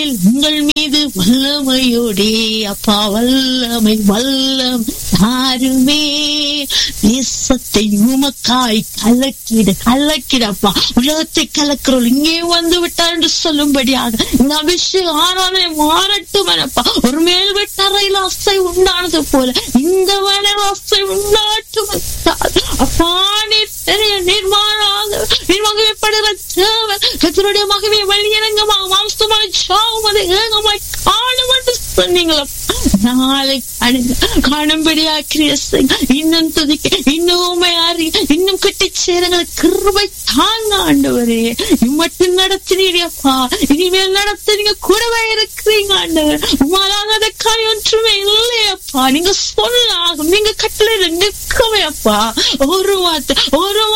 மேல் உங்கள் மீது வல்லமையோடே அப்பா வல்லமை வல்லம் யாருமே தேசத்தை உமக்காய் கலக்கிட கலக்கிடப்பா உலகத்தை கலக்கிறோம் இங்கே வந்து விட்டார் என்று சொல்லும்படியாக இந்த அபிஷேகம் ஆராதனை மாறட்டும் எனப்பா ஒரு மேல் வீட்டறையில் அசை உண்டானது போல இந்த வேளையில் அசை உண்டாட்டும் என்றார். அப்பா நீர் பெரிய நிர்மாணாக நிர்வாகப்படுகிற தேவன் கத்தருடைய மகவே வெளியிறங்கமாக மாம்சமாய் சாவும் அது ஏகமாய் காணும் என்று சொன்னீங்களா நாளை அணுங்க காணும்படியா கிரியசை இன்னும் துதிக்க இன்னும் உண்மை அறி இன்னும் கட்டி சேருங்க கிருபை தாங்க ஆண்டவரே மட்டும் நடத்தினீடியப்பா இனிமேல் நடத்துறீங்க கூடவே இருக்கிறீங்க ஆண்டவர் உமாலாகாத காய் ஒன்றுமே இல்லையப்பா நீங்க சொல்லாகும் நீங்க கட்டளை நிற்கவே அப்பா ஒரு வார்த்தை ஒரு